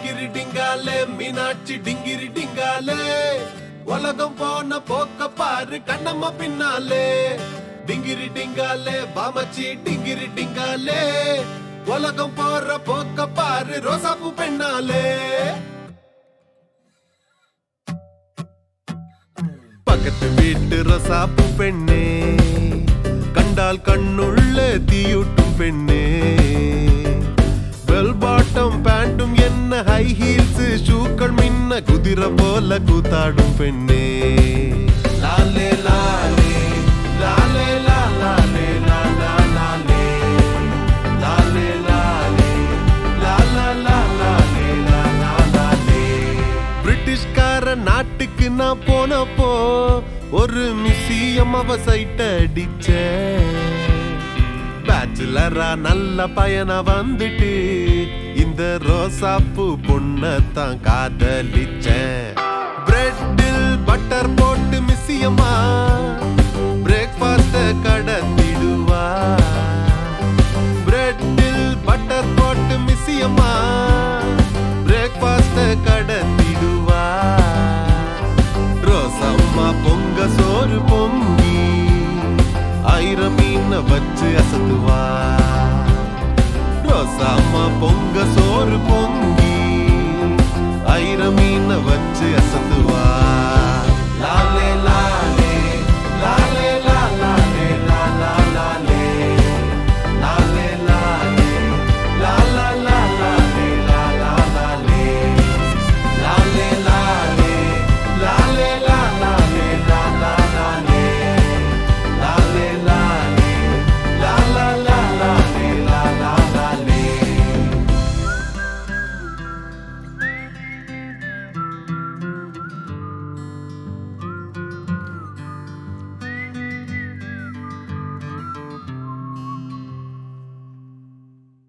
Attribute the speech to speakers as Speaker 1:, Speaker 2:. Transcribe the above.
Speaker 1: டிங்கிரி டிங்காலே மீனாட்சி டிங்கிரி டிங்காலே உலகம் போன போக்க பாரு கண்ணம்மா பின்னாலே டிங்கிரி டிங்காலே பாமச்சி டிங்கிரி டிங்காலே உலகம் போற போக்க பாரு ரோசாப்பூ பெண்ணாலே பக்கத்து வீட்டு ரசாப்பு பெண்ணே கண்டால் கண்ணுள்ள தீயூட்டும் பெண்ணே பெல் பாட்டம் பேண்டும் என்ன ஹை ஹீல்ஸ் ஷூக்கள் மின்ன குதிரை போல கூத்தாடும் பெண்ணே லாலே லாலே லாலே லா லாலே லா லா லாலே லாலே லாலே லா லா லா லாலே லா லா லாலே பிரிட்டிஷ்கார நாட்டுக்கு நான் போனப்போ ஒரு மியூசியம் அவ சைட் அடிச்ச பேச்சுலரா நல்ல பயனா வந்துட்டு இந்த ரோசாப்பூ பொண்ணத்தான் காதலிச்சேன் பிரெட்டில் பட்டர் போட்டு மிஸ்ஸியம்மா பிரேக்ஃபாஸ்ட கடத்த